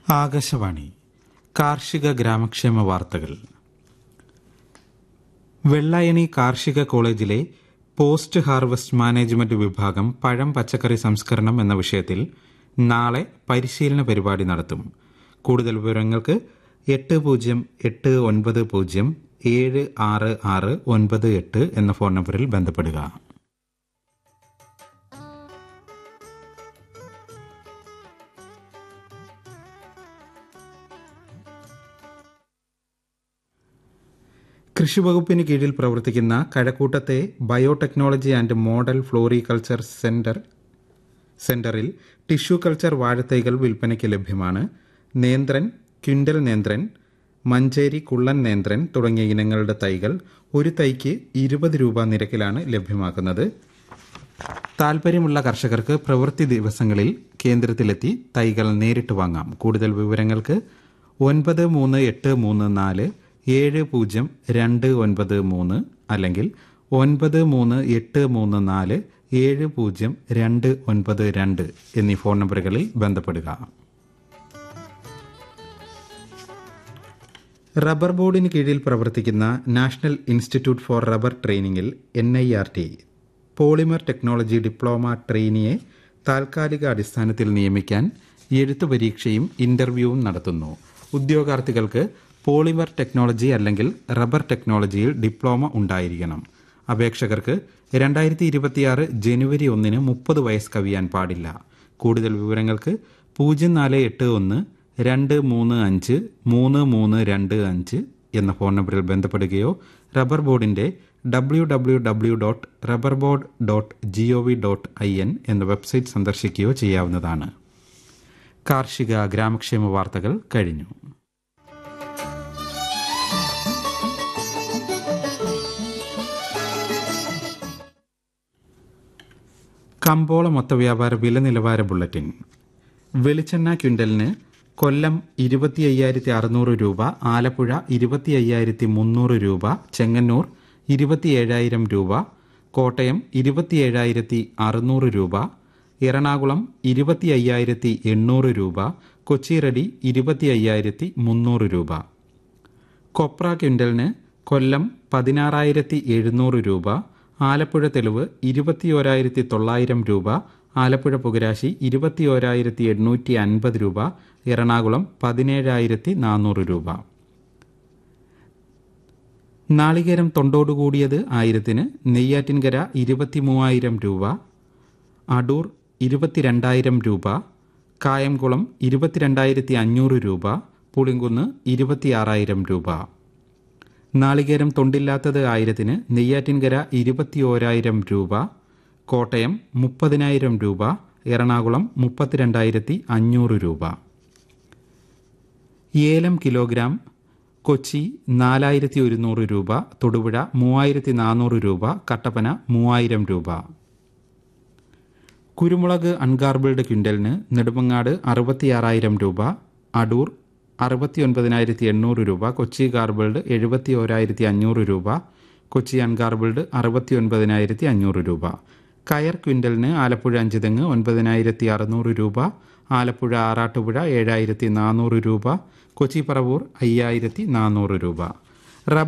ആകാശവാണി കാർഷിക ഗ്രാമക്ഷേമ വാർത്തകൾ വെള്ളായണി കാർഷിക കോളേജിലെ പോസ്റ്റ് ഹാർവസ്റ്റ് മാനേജ്മെന്റ് വിഭാഗം പഴം പച്ചക്കറി സംസ്കരണം എന്ന വിഷയത്തിൽ നാളെ പരിശീലന പരിപാടി നടത്തും കൂടുതൽ വിവരങ്ങൾക്ക് എട്ട് പൂജ്യം എട്ട് ഒൻപത് പൂജ്യം ഏഴ് ആറ് ആറ് ഒൻപത് എട്ട് എന്ന ഫോൺ നമ്പറിൽ ബന്ധപ്പെടുക കൃഷിവകുപ്പിന് കീഴിൽ പ്രവർത്തിക്കുന്ന കഴക്കൂട്ടത്തെ biotechnology and model floriculture centre സെന്ററിൽ ടിഷ്യൂ കൾച്ചർ വാഴത്തൈകൾ വിൽപ്പനയ്ക്ക് ലഭ്യമാണ് നേന്ത്രൻ ക്വിൻ്റൽ നേന്ത്രൻ മഞ്ചേരി കുള്ളൻ നേന്ത്രൻ തുടങ്ങിയ ഇനങ്ങളുടെ തൈകൾ ഒരു തൈക്ക് ഇരുപത് രൂപ നിരക്കിലാണ് ലഭ്യമാക്കുന്നത് താൽപ്പര്യമുള്ള കർഷകർക്ക് പ്രവൃത്തി ദിവസങ്ങളിൽ കേന്ദ്രത്തിലെത്തി തൈകൾ നേരിട്ട് വാങ്ങാം കൂടുതൽ വിവരങ്ങൾക്ക് ഒൻപത് മൂന്ന് എട്ട് മൂന്ന് നാല് ഏഴ് പൂജ്യം രണ്ട് ഒൻപത് മൂന്ന് അല്ലെങ്കിൽ ഒൻപത് മൂന്ന് എട്ട് മൂന്ന് നാല് ഏഴ് പൂജ്യം രണ്ട് ഒൻപത് രണ്ട് എന്നീ ഫോൺ നമ്പറുകളിൽ ബന്ധപ്പെടുക റബ്ബർ ബോർഡിന് കീഴിൽ പ്രവർത്തിക്കുന്ന നാഷണൽ ഇൻസ്റ്റിറ്റ്യൂട്ട് ഫോർ റബ്ബർ ട്രെയിനിങ്ങിൽ N I R T polymer technology diploma ട്രെയിനിയെ താൽക്കാലിക അടിസ്ഥാനത്തിൽ നിയമിക്കാൻ എഴുത്തു പരീക്ഷയും ഇന്റർവ്യൂവും നടത്തുന്നു ഉദ്യോഗാർത്ഥികൾക്ക് പോളിമർ ടെക്നോളജി അല്ലെങ്കിൽ റബ്ബർ ടെക്നോളജിയിൽ ഡിപ്ലോമ ഉണ്ടായിരിക്കണം അപേക്ഷകർക്ക് രണ്ടായിരത്തി ഇരുപത്തിയാറ് ജനുവരി ഒന്നിന് മുപ്പത് വയസ്സ് കവിയാൻ പാടില്ല കൂടുതൽ വിവരങ്ങൾക്ക് പൂജ്യം നാല് എട്ട് ഒന്ന് രണ്ട് മൂന്ന് അഞ്ച് മൂന്ന് മൂന്ന് രണ്ട് അഞ്ച് എന്ന ഫോൺ നമ്പറിൽ ബന്ധപ്പെടുകയോ റബ്ബർ ബോർഡിന്റെ W W W dot rubber board dot G O V dot I N എന്ന വെബ്സൈറ്റ് സന്ദർശിക്കുകയോ ചെയ്യാവുന്നതാണ് കാർഷിക ഗ്രാമക്ഷേമ വാർത്തകൾ കഴിഞ്ഞു കമ്പോള മൊത്തവ്യാപാര വില നിലവാര ബുള്ളറ്റിൻ വെളിച്ചെണ്ണ ക്വിൻ്റലിന് കൊല്ലം ഇരുപത്തി അയ്യായിരത്തി അറുന്നൂറ് രൂപ ആലപ്പുഴ ഇരുപത്തി അയ്യായിരത്തി മുന്നൂറ് രൂപ ചെങ്ങന്നൂർ ഇരുപത്തിയേഴായിരം രൂപ കോട്ടയം ഇരുപത്തിയേഴായിരത്തി അറുന്നൂറ് രൂപ എറണാകുളം ഇരുപത്തി അയ്യായിരത്തി എണ്ണൂറ് രൂപ കൊച്ചി റെഡി ഇരുപത്തി അയ്യായിരത്തി മുന്നൂറ് രൂപ കൊപ്ര ക്വിൻ്റലിന് കൊല്ലം പതിനാറായിരത്തി എഴുന്നൂറ് രൂപ ആലപ്പുഴ തെളിവ് ഇരുപത്തിയോരായിരത്തി തൊള്ളായിരം രൂപ ആലപ്പുഴ പുകരാശി ഇരുപത്തിയോരായിരത്തി എണ്ണൂറ്റി അൻപത് രൂപ എറണാകുളം പതിനേഴായിരത്തി നാനൂറ് രൂപ നാളികേരം തൊണ്ടോടുകൂടിയത് ആയിരത്തിന് നെയ്യാറ്റിൻകര ഇരുപത്തി മൂവായിരം രൂപ അടൂർ ഇരുപത്തിരണ്ടായിരം രൂപ കായംകുളം ഇരുപത്തിരണ്ടായിരത്തി അഞ്ഞൂറ് രൂപ പുളിങ്കുന്ന് ഇരുപത്തിയാറായിരം രൂപ നാളികേരം തൊണ്ടില്ലാത്തത് ആയിരത്തിന് നെയ്യാറ്റിൻകര ഇരുപത്തിയോരായിരം രൂപ കോട്ടയം മുപ്പതിനായിരം രൂപ എറണാകുളം മുപ്പത്തിരണ്ടായിരത്തി അഞ്ഞൂറ് രൂപ ഏലം കിലോഗ്രാം കൊച്ചി നാലായിരത്തി ഒരുന്നൂറ് രൂപ തൊടുപുഴ മൂവായിരത്തി നാനൂറ് രൂപ കട്ടപ്പന മൂവായിരം രൂപ കുരുമുളക് അൺഗാർബിൾഡ് ക്വിൻ്റലിന് നെടുമങ്ങാട് അറുപത്തിയാറായിരം രൂപ അടൂർ അറുപത്തി ഒൻപതിനായിരത്തി എണ്ണൂറ് രൂപ കൊച്ചി ഗാർബിൾഡ് എഴുപത്തി ഓരായിരത്തി അഞ്ഞൂറ് രൂപ കൊച്ചി അൺഗാർബിൾഡ് അറുപത്തി ഒൻപതിനായിരത്തി അഞ്ഞൂറ് രൂപ കയർ ക്വിൻ്റലിന് ആലപ്പുഴ അഞ്ചുതെങ്ങ് ഒൻപതിനായിരത്തി അറുന്നൂറ് രൂപ ആലപ്പുഴ ആറാട്ടുപുഴ ഏഴായിരത്തി നാനൂറ് രൂപ കൊച്ചി പറവൂർ അയ്യായിരത്തി നാനൂറ് രൂപ